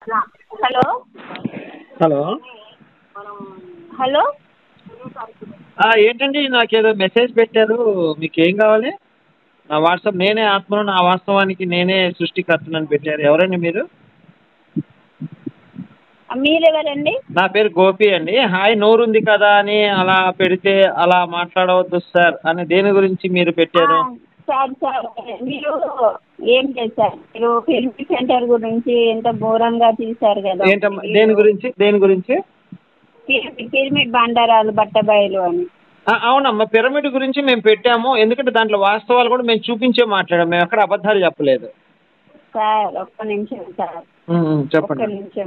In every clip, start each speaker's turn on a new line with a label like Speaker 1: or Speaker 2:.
Speaker 1: Hello
Speaker 2: hello
Speaker 1: hello
Speaker 2: ఆ, ఏంటండి నాకేదో మెసేజ్ పెట్టారు మీకు ఏం కావాలి నా వాట్సాప్ నేనే ఆత్మను నా వాస్తవానికి నేనే సృష్టికర్తనని పెట్టారు ఎవరండి మీరు
Speaker 1: మీరెవరండి
Speaker 2: నా పేరు గోపి అండి హాయ్ నోరుంది కదా అని అలా పెడితే అలా మాట్లాడవద్దు సార్ అని దేని గురించి మీరు పెట్టారు
Speaker 1: ఆ, సార్ సార్ మీరు ఏం చేశారు మీరు ఫిల్మ్ సెంటర్ గురించి ఎంత ఘోరంగా తీశారు కదా
Speaker 2: ఏంటమ్మా దేని గురించి దేని గురించి
Speaker 1: పిరమిడ్ పిరమిడ్ బండారాలు బట్టబయలు అని
Speaker 2: ఆ, అవునమ్మా పిరమిడ్ గురించి మేము పెట్టాము ఎందుకంటే దాంట్లో వాస్తవాలు కూడా మేము చూపించే మాట్లాడాము మేము ఎక్కడ అబద్ధాలు చెప్పలేదు
Speaker 1: సార్ ఒక్క నిమిషం సార్
Speaker 2: ఉమ్, ఉమ్,
Speaker 1: ఒక్క
Speaker 2: చెప్పండి
Speaker 1: నిమిషం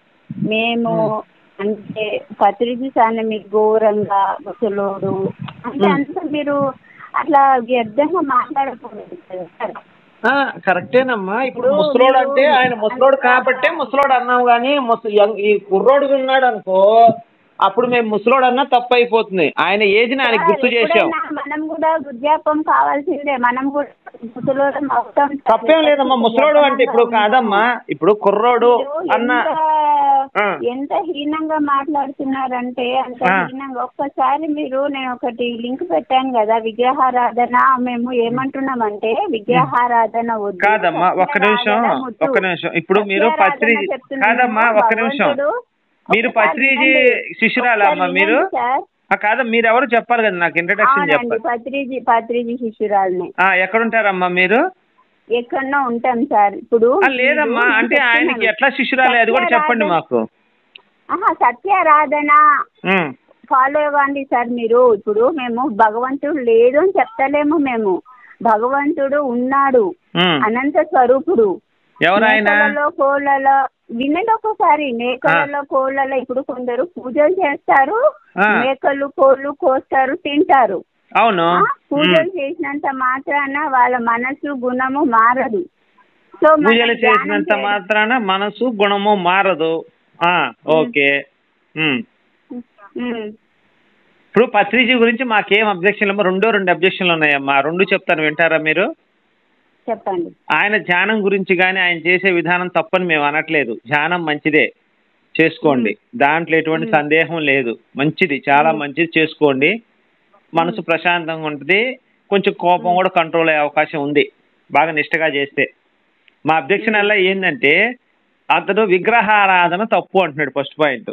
Speaker 1: మేము అంటే పత్రిక సార్ మీకు ఘోరంగా ముసలోడు అంటే
Speaker 2: మ్.
Speaker 1: అంత మీరు అట్లా వ్యర్థంగా మాట్లాడకూడదు కదా సార్
Speaker 2: ఆ, కరెక్టేనమ్మా ఇప్పుడు
Speaker 1: ఇప్పుడు
Speaker 2: ముసలోడు అంటే
Speaker 1: మీరు
Speaker 2: ఆయన ముసలోడు
Speaker 1: అంత-
Speaker 2: కాబట్టే ముసలోడు అన్నాం కానీ ముస యంగ్- ఈ కుర్రోడు ఉన్నాడు అనుకో అప్పుడు మేము ముసలోడు అన్నా తప్పు అయిపోతుంది ఆయన ఏజ్ని ఆయనకి
Speaker 1: సార్,
Speaker 2: గుర్తు చేసాం
Speaker 1: ఎప్పుడైనా మనం కూడా వృద్ధాపం కావాల్సిందే మనం కూడా ముసలోళ్ళం అవుతాం సార్.
Speaker 2: తప్పేం లేదమ్మా ముసలోడు అంటే ఇప్పుడు కాదమ్మా ఇప్పుడు కుర్రోడు
Speaker 1: మీరు
Speaker 2: అన్న
Speaker 1: ఎంత-
Speaker 2: ఆ.
Speaker 1: ఎంత హీనంగా మాట్లాడుతున్నారంటే అంత
Speaker 2: ఆ.
Speaker 1: హీనంగా ఒక్కసారి మీరు నేను ఒకటి లింక్ పెట్టాను కదా విగ్రహారాధన మేము ఏమంటున్నామంటే విగ్రహారాధన వద్దు
Speaker 2: కాదమ్మా ఒక్క నిమిషం
Speaker 1: సత్యారాధన వద్దు.
Speaker 2: ఒక్క నిమిషం ఇప్పుడు మీరు
Speaker 1: సత్యారాధన
Speaker 2: పత్రిజీ
Speaker 1: చెప్తున్నాను.
Speaker 2: కాదమ్మా ఒక్క నిమిషం
Speaker 1: భగవంతుడు
Speaker 2: మీరు
Speaker 1: ఒక్కసారి
Speaker 2: పత్రిజీ
Speaker 1: వినండి.
Speaker 2: శిష్యురాలా అమ్మా
Speaker 1: ఒక్కసారి
Speaker 2: మీరు
Speaker 1: వినండి సార్
Speaker 2: ఆ, కాదమ్మా మీరు ఎవరు చెప్పాలి కదా నాకు ఇంట్రడక్షన్
Speaker 1: అవునండి
Speaker 2: చెప్పాలి
Speaker 1: పత్రిజీ పత్రిజీ శిష్యురాల్ని
Speaker 2: ఆ, ఎక్కడుంటారమ్మా మీరు
Speaker 1: ఎక్కడో ఉంటాం సార్ ఇప్పుడు
Speaker 2: ఆ, లేదమ్మా
Speaker 1: మీరు
Speaker 2: అంటే ఆయనకి
Speaker 1: చెప్తున్నాను.
Speaker 2: ఎట్లా శిష్యురాలే అది కూడా చెప్పండి
Speaker 1: సత్యారాధన-
Speaker 2: మాకు
Speaker 1: ఆహా సత్యారాధన
Speaker 2: ఉమ్.
Speaker 1: ఫాలో అవ్వండి సార్ మీరు ఇప్పుడు మేము భగవంతుడు లేదు అని చెప్తలేము మేము భగవంతుడు ఉన్నాడు
Speaker 2: ఉమ్.
Speaker 1: అనంత స్వరూపుడు
Speaker 2: ఎవరు ఆయన
Speaker 1: మేకలలో కోళ్ళలో వినండి ఒక్కసారి మేకలలో కోళ్ళలో ఇప్పుడు కొందరు పూజలు చేస్తారు
Speaker 2: ఆ.
Speaker 1: మేకలు కోళ్ళు కోస్తారు తింటారు
Speaker 2: అవును
Speaker 1: ఆ, పూజలు
Speaker 2: ఉమ్.
Speaker 1: చేసినంత మాత్రాన వాళ్ళ మనసు గుణము మారదు సో మనం
Speaker 2: పూజలు
Speaker 1: ధ్యానం
Speaker 2: చేసినంత
Speaker 1: చేయడం-
Speaker 2: మాత్రాన మనసు గుణము మారదు ఆ ఓకే ఉమ్.
Speaker 1: ఉమ్.
Speaker 2: ఇప్పుడు పత్రిజీ గురించి మాకేం అబ్జెక్షన్లు అమ్మా రెండో రెండు అబ్జెక్షన్లు ఉన్నాయమ్మా రెండు చెప్తాను వింటారా మీరు
Speaker 1: చెప్పండి
Speaker 2: ఆయన ధ్యానం గురించి కానీ ఆయన చేసే విధానం తప్పని మేము అనట్లేదు ధ్యానం మంచిదే చేసుకోండి దాంట్లో ఎటువంటి
Speaker 1: మ్మ్.
Speaker 2: సందేహం లేదు మంచిది చాలా
Speaker 1: మ్మ్.
Speaker 2: మంచిది చేసుకోండి మనసు ప్రశాంతంగా ఉంటుంది కొంచెం కోపం కూడా కంట్రోల్ అయ్యే అవకాశం ఉంది బాగా నిష్టగా చేస్తే మా అబ్జెక్షన్ అలా ఏంటంటే అతడు విగ్రహారాధన తప్పు అంటున్నాడు ఫస్ట్ పాయింట్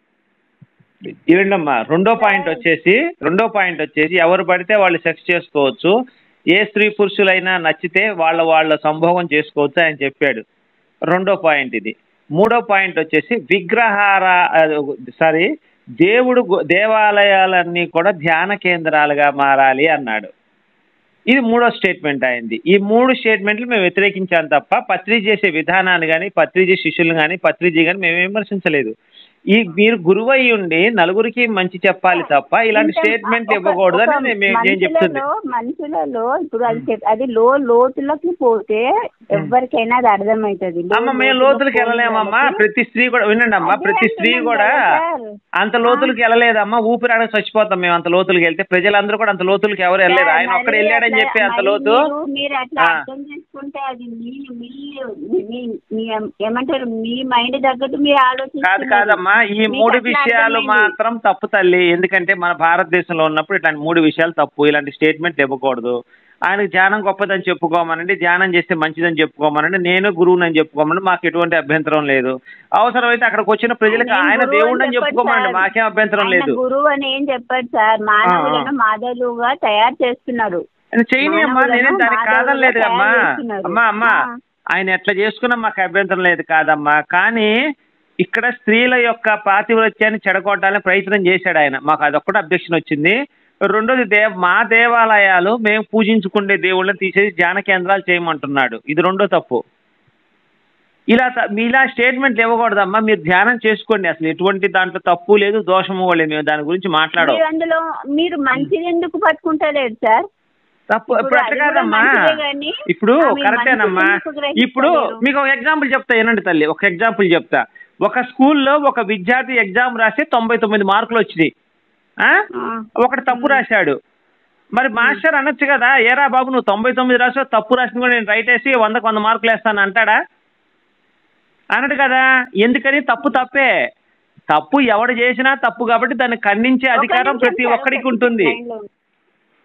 Speaker 2: ఇవండమ్మా రెండో పాయింట్ వచ్చేసి రెండో పాయింట్ వచ్చేసి ఎవరు పడితే వాళ్ళు సెక్స్ చేసుకోవచ్చు ఏ స్త్రీ పురుషులైనా నచ్చితే వాళ్ళ వాళ్ళ సంభోగం చేసుకోవచ్చు ఆయన చెప్పాడు రెండో పాయింట్ ఇది మూడో పాయింట్ వచ్చేసి విగ్రహార సారీ దేవుడు గు- దేవాలయాలన్నీ కూడా ధ్యాన కేంద్రాలుగా మారాలి అన్నాడు ఇది మూడో స్టేట్మెంట్ అయింది ఈ మూడు స్టేట్మెంట్లు మేము వ్యతిరేకించాం తప్ప పత్రిజీ చేసే విధానాన్ని కానీ పత్రిజీ శిష్యులు కానీ పత్రిజీ కానీ మేము విమర్శించలేదు ఈ మీరు గురువు అయి ఉండి నలుగురికి మంచి చెప్పాలి తప్ప ఇలాంటి
Speaker 1: ఇంకా
Speaker 2: స్టేట్మెంట్
Speaker 1: ఒక-
Speaker 2: ఇవ్వకూడదు
Speaker 1: ఒక
Speaker 2: అని మేము ఏం చెప్తుంది
Speaker 1: మనుషులలో మనుషులలో ఇప్పుడు అది చెప్- అది లో లోతులకి పోతే ఎవరికైనా అది అర్థమవుతుంది లో
Speaker 2: అమ్మ మేము
Speaker 1: లోతులకు
Speaker 2: లోతులకు
Speaker 1: పోని
Speaker 2: వెళ్ళలేమమ్మా
Speaker 1: వాళ్ళకి-
Speaker 2: ప్రతి స్త్రీ కూడా వినండి అమ్మా
Speaker 1: అదే
Speaker 2: ప్రతి స్త్రీ
Speaker 1: అంటున్నాం
Speaker 2: కూడా
Speaker 1: కదా సార్.
Speaker 2: అంత లోతులకు వెళ్ళలేదమ్మా ఊపిరాడక చచ్చిపోతాం మేము అంత లోతులకు వెళ్తే ప్రజలందరూ కూడా అంత లోతులకు ఎవరు వెళ్ళలేదు ఆయన
Speaker 1: మరి
Speaker 2: ఒక్కడ వెళ్ళాడని
Speaker 1: అట్లా-
Speaker 2: చెప్పి అంత
Speaker 1: మరి
Speaker 2: లోతు
Speaker 1: మీరు- మీరు అట్లా
Speaker 2: ఆ.
Speaker 1: అర్థం చేసుకుంటే అది మీ మీ మీ- మీ ఏమంటారు మీ మైండ్ తగ్గట్టు మీరు
Speaker 2: కాదు
Speaker 1: ఆలోచిస్తున్నారు
Speaker 2: కాదమ్మా ఈ
Speaker 1: మీకు
Speaker 2: మూడు
Speaker 1: అట్లా
Speaker 2: విషయాలు
Speaker 1: అర్థమైంది.
Speaker 2: మాత్రం తప్పు తల్లి ఎందుకంటే మన భారతదేశంలో ఉన్నప్పుడు ఇట్లాంటి మూడు విషయాలు తప్పు ఇలాంటి స్టేట్మెంట్ ఇవ్వకూడదు ఆయనకు ధ్యానం గొప్పదని చెప్పుకోమనండి ధ్యానం చేస్తే మంచిదని చెప్పుకోమనండి నేను గురువునని చెప్పుకోమనండి మాకు ఎటువంటి అభ్యంతరం లేదు అవసరమైతే అక్కడికి వచ్చిన ప్రజలకు
Speaker 1: ఆయన
Speaker 2: ఆయన
Speaker 1: గురువు
Speaker 2: దేవుడు అని
Speaker 1: అని చెప్పడు
Speaker 2: చెప్పుకోమనండి
Speaker 1: సార్.
Speaker 2: మాకేం అభ్యంతరం
Speaker 1: ఆయన
Speaker 2: లేదు
Speaker 1: గురువు అని ఏం చెప్పాడు సార్ మానవులను మాదలుగా తయారు చేస్తున్నారు
Speaker 2: చేయని అమ్మా
Speaker 1: మానవులను
Speaker 2: నేనేం దానికి
Speaker 1: మానవులుగా
Speaker 2: కాదని లేదు
Speaker 1: తయారు
Speaker 2: అమ్మా
Speaker 1: చేస్తున్నారు.
Speaker 2: అమ్మా అమ్మా
Speaker 1: ఆ.
Speaker 2: ఆయన ఎట్లా చేసుకున్నా మాకు అభ్యంతరం లేదు కాదమ్మా కానీ ఇక్కడ స్త్రీల యొక్క పాతివ్రత్యాన్ని చెడగొట్టాలని ప్రయత్నం చేశాడు ఆయన మాకు అదొక్కటి అబ్జెక్షన్ వచ్చింది రెండోది దేవ మా దేవాలయాలు మేము పూజించుకునే దేవుళ్ళని తీసేసి ధ్యాన కేంద్రాలు చేయమంటున్నాడు ఇది రెండో తప్పు ఇలా త- మీ ఇలా స్టేట్మెంట్లు ఇవ్వకూడదమ్మా మీరు ధ్యానం చేసుకోండి అసలు ఎటువంటి దాంట్లో తప్పు లేదు దోషము కూడా లేదు మేము దాని గురించి మాట్లాడము
Speaker 1: మీరు అందులో మీరు మంచిది ఎందుకు పట్టుకుంటలేదు సార్
Speaker 2: తప్పు
Speaker 1: ఇప్పుడు
Speaker 2: ఇప్పుడు అట్లా
Speaker 1: అది కూడా
Speaker 2: కాదమ్మా
Speaker 1: మంచిదే గాని,
Speaker 2: ఇప్పుడు
Speaker 1: ఆ, మీరు
Speaker 2: కరెక్టేనమ్మా
Speaker 1: మంచిది ఎందుకు గ్రహిస్తలేరు?
Speaker 2: ఇప్పుడు మీకు ఒక ఎగ్జాంపుల్ చెప్తా వినండి తల్లి ఒక ఎగ్జాంపుల్ చెప్తా ఒక స్కూల్లో ఒక విద్యార్థి ఎగ్జామ్ రాసి తొంభై తొమ్మిది మార్కులు వచ్చినాయి ఆ?
Speaker 1: ఆ.
Speaker 2: ఒకటి తప్పు రాశాడు మరి మాస్టర్ అనొచ్చు కదా ఏరా బాబు నువ్వు తొంభై తొమ్మిది రాసావు తప్పు రాసిన కూడా నేను రైట్ వేసి వందకు వంద మార్కులు వేస్తాను అంటాడా అనడు కదా ఎందుకని తప్పు తప్పే తప్పు ఎవడు చేసినా తప్పు కాబట్టి దాన్ని ఖండించే
Speaker 1: ఒక
Speaker 2: అధికారం
Speaker 1: నిమిషం
Speaker 2: ప్రతి
Speaker 1: సార్,
Speaker 2: ఒక్కడికి
Speaker 1: ఒక
Speaker 2: ఉంటుంది
Speaker 1: లైన్లో ఉండండి.